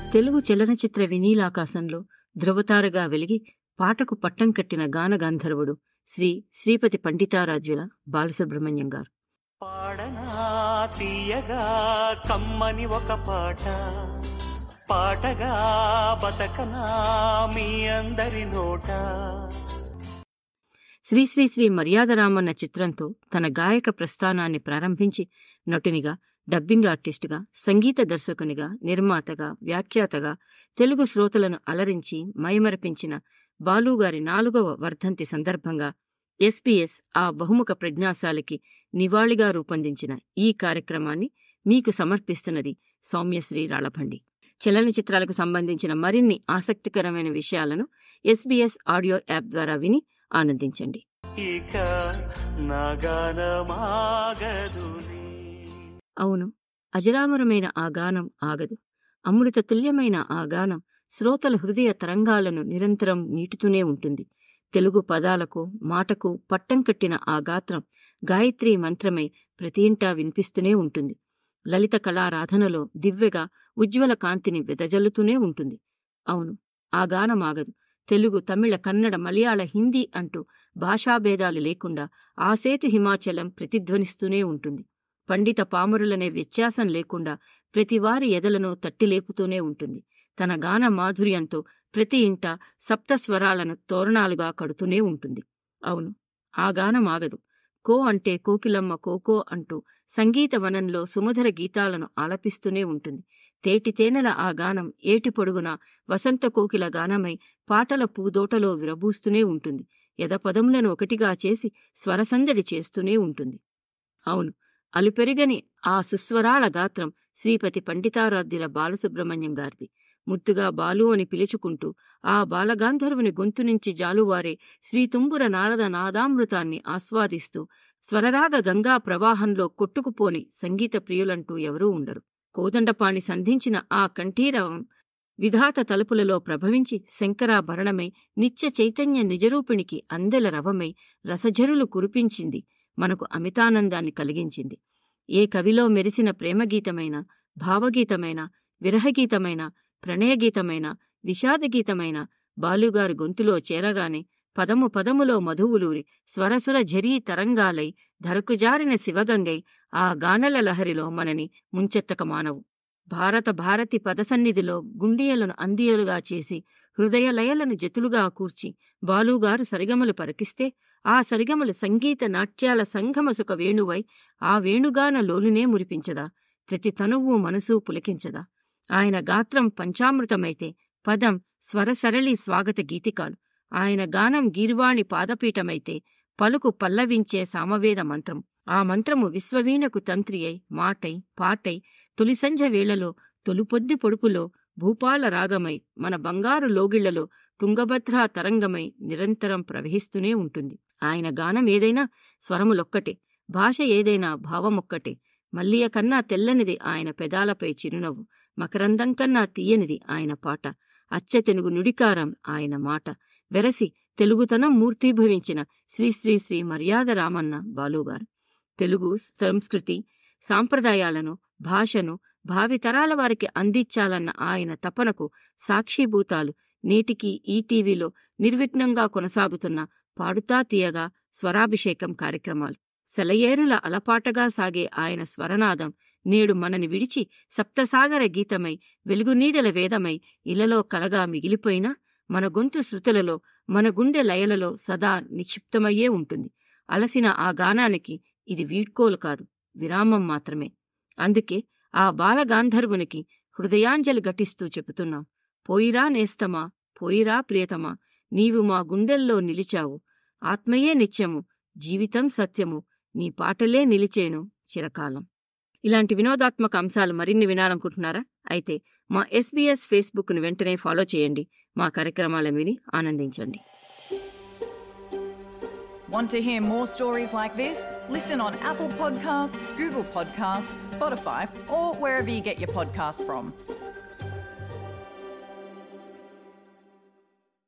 తెలుగు చలనచిత్ర వినీలాకాశంలో ధ్రువతారగా వెలిగి పాటకు పట్టం కట్టిన గాన గంధర్వుడు శ్రీ శ్రీపతి పండితారాజ్యుల బాలసుబ్రహ్మణ్యం గారు పాడనా తీయగా కమ్మని ఒక పాట పాటగా బతకనా మీ అందరి నోట శ్రీ శ్రీ శ్రీ మర్యాదరామన్న చిత్రంతో తన గాయక ప్రస్థానాన్ని ప్రారంభించి నటునిగా డబ్బింగ్ ఆర్టిస్టుగా సంగీత దర్శకునిగా నిర్మాతగా వ్యాఖ్యాతగా తెలుగు శ్రోతలను అలరించి మైమరపించిన బాలుగారి నాలుగవ వర్ధంతి సందర్భంగా ఎస్పీఎస్ ఆ బహుముఖ ప్రజ్ఞాశాలికి నివాళిగా రూపొందించిన ఈ కార్యక్రమాన్ని మీకు సమర్పిస్తున్నది సౌమ్యశ్రీ రాళభండి చలనచిత్రాలకు సంబంధించిన మరిన్ని ఆసక్తికరమైన విషయాలను ఎస్బీఎస్ ఆడియో యాప్ ద్వారా విని ఆనందించండి ఇక నగనమాగదులే అవును అజరామరమైన ఆ గానం ఆగదు అమృత తుల్యమైన ఆ గానం శ్రోతల హృదయ తరంగాలను నిరంతరం మీటుతూనే ఉంటుంది తెలుగు పదాలకు మాటకు పట్టం కట్టిన ఆ గాత్రం గాయత్రీ మంత్రమై ప్రతి ఇంటా వినిపిస్తూనే ఉంటుంది లలిత కళారాధనలో దివ్యగా ఉజ్వల కాంతిని వెదజల్లుతూనే ఉంటుంది అవును ఆ గానం ఆగదు తెలుగు తమిళ కన్నడ మలయాళ హిందీ అంటూ భాషాభేదాలు లేకుండా ఆసేతు హిమాచలం ప్రతిధ్వనిస్తూనే ఉంటుంది పండిత పామరులనే వ్యత్యాసం లేకుండా ప్రతివారి ఎదలను తట్టిలేపుతూనే ఉంటుంది తన గాన మాధుర్యంతో ప్రతి ఇంట సప్తస్వరాలను తోరణాలుగా కడుతూనే ఉంటుంది అవును ఆ గానం ఆగదు కో అంటే కోకిలమ్మ కోకో అంటూ సంగీత వనంలో సుమధుర గీతాలను ఆలపిస్తూనే ఉంటుంది తేటి తేనెల ఆ గానం ఏటి పొడుగున వసంత కోకిల గానమై పాటల పూదోటలో విరబూస్తూనే ఉంటుంది యదపదములను ఒకటిగా చేసి స్వరసందడి చేస్తూనే ఉంటుంది అవును అలుపెరుగని ఆ సుస్వరాల గాత్రం శ్రీపతి పండితారాధ్యుల బాలసుబ్రహ్మణ్యం గారిది ముద్దుగా బాలు అని పిలుచుకుంటూ ఆ బాలగాంధర్వుని గొంతు నుంచి జాలువారే శ్రీతుంబుర నారద నాదామృతాన్ని ఆస్వాదిస్తూ స్వరరాగ గంగా ప్రవాహంలో కొట్టుకుపోని సంగీత ప్రియులంటూ ఎవరూ ఉండరు కోదండపాణి సంధించిన ఆ కంఠీరవం విధాత తలుపులలో ప్రభవించి శంకరాభరణమై నిత్య చైతన్య నిజరూపిణికి అందెల రవమై రసజరులు కురిపించింది మనకు అమితానందాన్ని కలిగించింది ఏ కవిలో మెరిసిన ప్రేమగీతమైన భావగీతమైన విరహగీతమైన ప్రణయగీతమైన విషాదగీతమైన బాలుగారి గొంతులో చేరగానే పదము పదములో మధువులూరి స్వరసుర ఝరీ తరంగాలై ధరకుజారిన శివగంగై ఆ గానల లహరిలో మనని ముంచెత్తక మానవు భారత భారతి పదసన్నిధిలో గుండియలను అందియలుగా చేసి హృదయలయలను జతులుగా కూర్చి బాలుగారు సరిగమలు పరకిస్తే ఆ సరిగమలు సంగీత నాట్యాల సంగమసుక వేణువై ఆ వేణుగాన లోలునే మురిపించదా ప్రతి తనువు మనసు పులికించదా ఆయన గాత్రం పంచామృతమైతే పదం స్వరసరళి స్వాగత గీతికాలు ఆయన గానం గీర్వాణి పాదపీఠమైతే పలుకు పల్లవించే సామవేద మంత్రం ఆ మంత్రము విశ్వవీణకు తంత్రి అయి మాటై పాటై తొలిసంజ వేళలో తొలుపొద్ది పొడుపులో భూపాల రాగమై మన బంగారు లోగిళ్లలో తుంగభద్రా తరంగమై నిరంతరం ప్రవహిస్తూనే ఉంటుంది ఆయన గానం ఏదైనా స్వరములొక్కటే భాష ఏదైనా భావమొక్కటే మల్లియ కన్నా తెల్లనిది ఆయన పెదాలపై చిరునవ్వు మకరందం కన్నా తీయనిది ఆయన పాట అచ్చతెనుగు నుడికారం ఆయన మాట వెరసి తెలుగుతనం మూర్తీభవించిన శ్రీ శ్రీ శ్రీ మర్యాద రామన్న బాలుగారు తెలుగు సంస్కృతి సాంప్రదాయాలను భాషను భావితరాల వారికి అందించాలన్న ఆయన తపనకు సాక్షిభూతాలు నేటికి ఈటీవీలో నిర్విఘ్నంగా కొనసాగుతున్న పాడుతా తీయగా స్వరాభిషేకం కార్యక్రమాలు సెలయేరుల అలపాటగా సాగే ఆయన స్వరనాదం నేడు మనని విడిచి సప్తసాగర గీతమై వెలుగునీడల వేదమై ఇలలో కలగా మిగిలిపోయినా మన గొంతు శృతులలో మన గుండె లయలలో సదా నిక్షిప్తమయ్యే ఉంటుంది అలసిన ఆ గానానికి ఇది వీడ్కోలు కాదు విరామం మాత్రమే అందుకే ఆ బాలగాంధర్వునికి హృదయాంజలి ఘటిస్తూ చెబుతున్నాం పోయిరా నేస్తమా పోయిరా ప్రియతమా నీవు మా గుండెల్లో నిలిచావు ఆత్మయే నిత్యము జీవితం సత్యము నీ పాటలే నిలిచేను చిరకాలం ఇలాంటి వినోదాత్మక అంశాలు మరిన్ని వినాలనుకుంటున్నారా అయితే మా ఎస్బీఎస్ ఫేస్బుక్ను వెంటనే ఫాలో చేయండి మా కార్యక్రమాలను విని ఆనందించండి Want to hear more stories like this? Listen on Apple Podcasts, Google Podcasts, Spotify, or wherever you get your podcasts from.